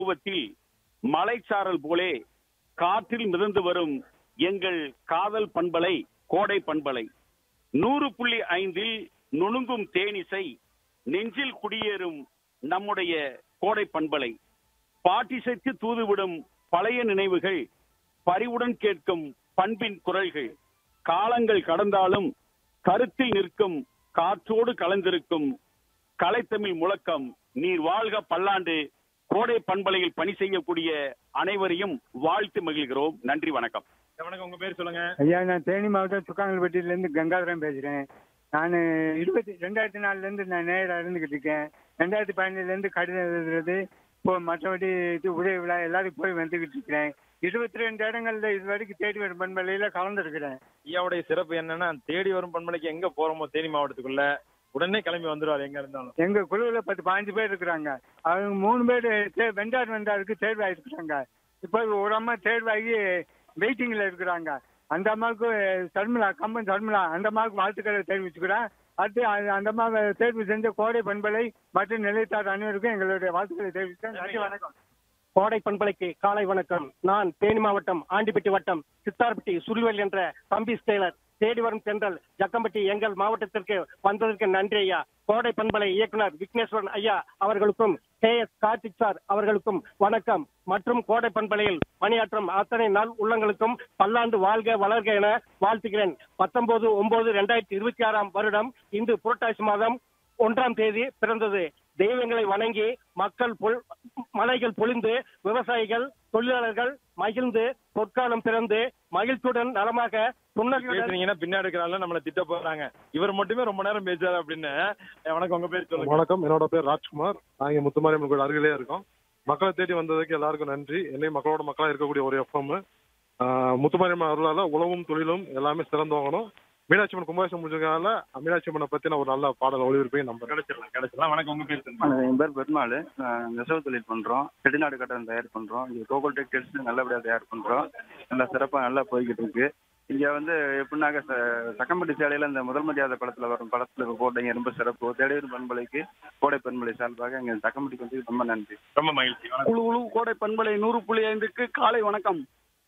பருவத்தில் மலைச்சாரல் போலே காற்றில் மிதந்து வரும் எங்கள் காதல் பண்பலை கோடை பண்பலை நூறு புள்ளி ஐந்தில் நுணுங்கும் தேனிசை நெஞ்சில் குடியேறும் நம்முடைய கோடை பண்பலை பாட்டிசைத்து தூதுவிடும் பழைய நினைவுகள் பரிவுடன் கேட்கும் பண்பின் குரல்கள் காலங்கள் கடந்தாலும் கருத்தில் நிற்கும் காற்றோடு கலந்திருக்கும் கலைத்தமிழ் முழக்கம் நீர் வாழ்க பல்லாண்டு கோடை பண்பலையில் பணி செய்யக்கூடிய அனைவரையும் வாழ்த்து மகிழ்கிறோம் நன்றி வணக்கம் வணக்கம் உங்க பேர் சொல்லுங்க ஐயா நான் தேனி மாவட்டம் சுக்காங்கல்பட்டியிலேருந்து கங்காதரன் பேசுகிறேன் நான் இருபத்தி ரெண்டாயிரத்தி நாலுலேருந்து நான் நேராக இருந்துக்கிட்டு இருக்கேன் ரெண்டாயிரத்தி பதினேழுலேருந்து கடிதம் எழுதுறது இப்போ மற்றபடி இது உதவி விழா எல்லாருக்கும் போய் வந்துக்கிட்டு இருக்கிறேன் இருபத்தி ரெண்டு இடங்கள்ல இது வரைக்கும் தேடி வரும் பண்பலையில கலந்துருக்கிறேன் ஐயாவுடைய சிறப்பு என்னன்னா தேடி வரும் பண்பலைக்கு எங்க போறோமோ தேனி மாவட்டத்துக்குள்ள உடனே கிளம்பி வந்துருவாரு எங்க இருந்தாலும் எங்க குழுவில் பத்து பாஞ்சு பேர் இருக்கிறாங்க அவங்க மூணு பேர் தே- வெண்டார் வெண்டாருக்கு தேர்வாயிருக்கிறாங்க இப்போ ஒரு அம்மா தேர்வாகி வெயிட்டிங்ல இருக்கிறாங்க அந்த அம்மாவுக்கு சர்மிளா கம்பன் சர்மிளா அந்த அம்மாவுக்கு வாழ்த்துக்களை தெரிவிச்சுக்கிறேன் அடுத்து அந்த- அந்த அம்மா தேர்வு செஞ்ச கோடை பண்பலை மற்றும் நிலைத்தார் அனைவருக்கும் எங்களுடைய வாழ்த்துக்களை தெரிவிக்கிறேன் நன்றி வணக்கம் கோடை பண்பலைக்கு காலை வணக்கம் நான் தேனி மாவட்டம் ஆண்டிப்பட்டி வட்டம் சித்தார்பட்டி சுருள்வெல் என்ற தம்பி டெய்லர் தேடி வரும் தென்றல் ஜக்கம்பட்டி எங்கள் மாவட்டத்திற்கு வந்ததற்கு நன்றி ஐயா கோடை பண்பலை இயக்குனர் விக்னேஸ்வரன் ஐயா அவர்களுக்கும் கே எஸ் கார்த்திக் சார் அவர்களுக்கும் வணக்கம் மற்றும் கோடை பண்பலையில் பணியாற்றும் அத்தனை நாள் உள்ளங்களுக்கும் பல்லாண்டு வாழ்க வளர்க என வாழ்த்துகிறேன் பத்தொன்பது ஒன்பது ரெண்டாயிரத்தி இருபத்தி ஆறாம் வருடம் இன்று புரட்டாசி மாதம் ஒன்றாம் தேதி பிறந்தது தெய்வங்களை வணங்கி மக்கள் பொல்- மலைகள் பொழிந்து விவசாயிகள் தொழிலாளர்கள் மகிழ்ந்து பொற்காலம் பிறந்து மகிழ்ச்சியுடன் நலமாக புன்னகையுடன் பேசுனீங்கன்னா பின்னாடி இருக்கிறாங்க நம்மள திட்ட போறாங்க இவர் மட்டுமே ரொம்ப நேரம் பேசுறாரு அப்படின்னு அஹ் வணக்கம் உங்க பேர் சொல்லுங்க வணக்கம் என்னோட பேர் ராஜ்குமார் நான் இங்க முத்துமாரியம்மன் கோயில் அருகிலே இருக்கோம் மக்களை தேடி வந்ததுக்கு எல்லாருக்கும் நன்றி என்னையும் மக்களோட மக்களா இருக்கக்கூடிய ஒரு எஃப்எம் முத்துமாரியம்மன் அருளால உழவும் தொழிலும் எல்லாமே சிறந்தவங்கணும் மீனாட்சி அம்மன் கும்பாபிஷேகம் முடிஞ்சதுனால மீனாட்சி அம்மனை பத்தின ஒரு நல்ல பாடல் ஒளிபரப்பையும் நம்புறேன் கிடைச்சிடலாம் கிடைச்சிடலாம் வணக்கம் உங்க பேர் சொல்லுங்க வணக்கம், என் பேர் பெருமாள் நான் நெசவு தொழில் பண்ணுறோம் செட்டிநாடு கட்டணம் தயார் பண்ணுறோம் இங்கே கோகுல் டெக்டைல்ஸ் நல்லபடியாக தயார் பண்ணுறோம் நல்லா சிறப்பாக நல்லா போய்கிட்டு இருக்கு இங்கே வந்து எப்படின்னாக்க ச- சக்கம்பட்டி சேலையில் இந்த முதல் மரியாதை படத்தில் வரும் படத்தில் போட்டீங்க ரொம்ப சிறப்பு தேடையூர் பண்பலைக்கு கோடை பண்பலை சார்பாக எங்கள் சக்கம்பட்டிக்கு வந்து ரொம்ப நன்றி ரொம்ப மகிழ்ச்சி வணக்கம். குழு குழு கோடை பண்பலை நூறு புள்ளி ஐந்துக்கு காலை வணக்கம்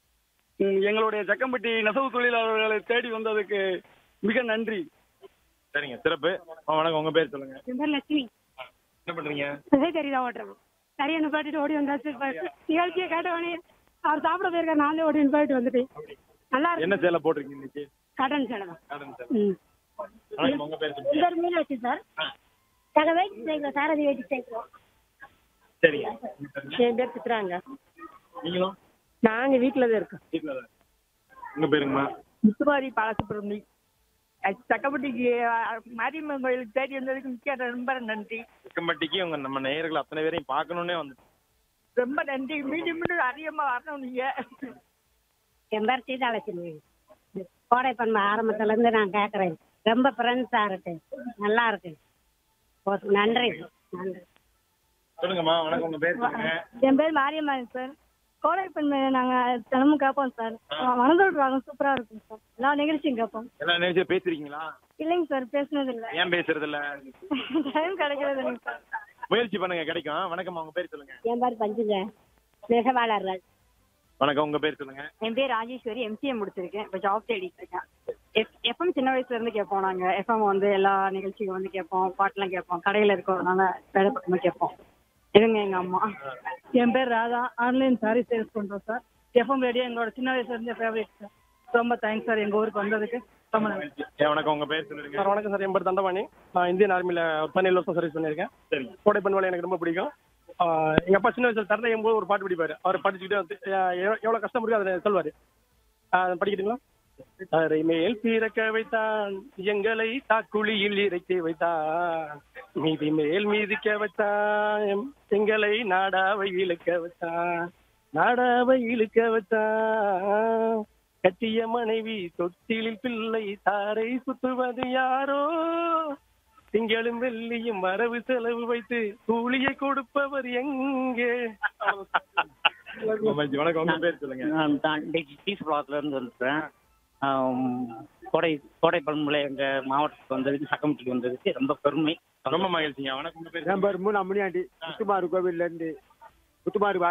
ம், எங்களுடைய ஜக்கம்பட்டி நெசவு தொழிலாளர்களை தேடி வந்ததுக்கு மிக நன்றி சரிங்க சிறப்பு அஹ் வணக்கம் உங்க பேர் சொல்லுங்க என் பேர் லட்சுமி என்ன பண்றீங்க விஜய் தெரியுதா ஓட்டுறோம் சரியா நிப்பாட்டிட்டு ஓடி வந்தாச்சு இப்ப நிகழ்ச்சியை கேட்டவனே அவர் சாப்பிட போயிருக்க நானே ஓடி நிப்பாட்டி வந்துட்டேன் நல்லா என்ன இருக்கு சேலை போட்டிருக்கீங்க இன்னைக்கு கடன் சேலை தான் காட்டன் சேலை. ம் வணக்கம் உங்க பேர் சொல்லுங்க என் பேர் மீனாட்சி சார் நாங்கள் weight cycle Sarathi weight cycle சரிங்க என் பேர் சித்ராங்க நீங்களும் நாங்கள் வீட்டில் தான் இருக்கோம் வீட்டுல தான் உங்க பேருங்கம்மா முத்துமாரி பாலசுப்ரமணி சக்கப்பட்டிக்கு மாரியம்மன் கோயிலுக்கு தேடி வந்ததுக்கு மிக்க ரொம்ப நன்றி சிக்கம்பட்டிக்கு உங்க நம்ம நேயர்கள் அத்தனை பேரையும் பார்க்கணும்னே வந்து ரொம்ப நன்றி மீண்டும் மீண்டும் அதிகமாக வரணும் நீங்க என் பேர் சீதாலட்சுமி கோடை பண்பு ஆரம்பத்துல இருந்து நான் கேட்குறேன் ரொம்ப ஃப்ரெண்ட்ஸாக இருக்கு நல்லா இருக்கு ஓ- நன்றி நன்றி சொல்லுங்கம்மா வணக்கம் உங்க பேர் சொல்லுங்க என் பேர் மாரியம்மா சார் கோடை பெண்மை நாங்கள் தினமும் கேட்போம் சார் மனதோடு ராகம் சூப்பராக இருக்கும் சார் எல்லா நிகழ்ச்சியும் கேட்போம் எல்லா நிகழ்ச்சியும் பேசுறீங்களா இல்லைங்க சார் பேசுனது இல்லை ஏன் பேசுறது இல்ல டைம் கிடைக்கிறது இல்லைங்க சார் முயற்சி பண்ணுங்க கிடைக்கும் வணக்கம் உங்க பேர் சொல்லுங்க என் பேர் பஞ்சுங்க நெசவாளர்கள் வணக்கம் உங்க பேர் சொல்லுங்க என் பேர் ராஜேஸ்வரி எம்சிஏ முடிச்சிருக்கேன் இப்போ ஜாப் தேடிட்டு இருக்கேன் எஃப் எஃப்எம் சின்ன வயசுல இருந்து கேட்போம் நாங்க எஃப்எம் வந்து எல்லா நிகழ்ச்சியும் வந்து கேட்போம் பாட்டெல்லாம் கேட்போம் கடையில இருக்கறதுனால வேலை பக்கமாக கேட்போம் இதுங்க எங்க அம்மா என் பேர் ராதா ஆன்லைன் சாரி சேல்ஸ் பண்றோம் சார் எஃப்எம் ரேடியோ எங்களோட சின்ன வயசுல இருந்தே ஃபேவரட் சார் ரொம்ப தேங்க்ஸ் சார் எங்க ஊருக்கு வந்ததுக்கு ரொம்ப நன்றி ஏன் வணக்கம் உங்க பேர் சொல்லுங்க சார் வணக்கம் சார் என் பேர் தண்டபாணி நான் இந்தியன் ஆர்மியில் பதினேழு வருஷம் சர்வீஸ் பண்ணியிருக்கேன் சரி கோடை பண்பலை எனக்கு ரொம்ப பிடிக்கும் ஆஹ் எங்க அப்பா சின்ன வயசுல தரணையும் போது ஒரு பாட்டு படிப்பாரு அவர் படிச்சுக்கிட்டே வந்து ஆஹ் எவ்வ- எவ்வளவு கஷ்டம் இருக்கு அதை சொல்வாரு ஆஹ் படிக்கிறீங்களா தரை மேல் பிறக்க வைத்தான் எங்களை தாக்குழியில் இறக்கி வைத்தான் மீதி மேல் மீதிக்க வைத்தான் எங்களை நாடாவை இழுக்க வைத்தான் நாடாவை இழுக்க வைத்தான் கட்டிய மனைவி தொட்டிலில் பிள்ளை தாரை சுத்துவது யாரோ திங்களும் வெள்ளியும் வரவு செலவு வைத்து கூலியை கொடுப்பவர் எங்கே மகிழ்ச்சி. வணக்கம் உங்க பேர் சொல்லுங்க நான் தான் டீஸ் பிளாக்ல இருந்து வந்துட்டேன் கோடை கோடை பண்புல எங்க மாவட்டத்துக்கு வந்ததுக்கு சக்கமட்டிக்கு வந்ததுக்கு ரொம்ப பெருமை ரொம்ப மகிழ்ச்சிங்க வணக்கம் உங்க பேர் என் பேர் மூணு அம்மணியாண்டி முத்துமாறு கோவில்ல இருந்து முத்துமாறு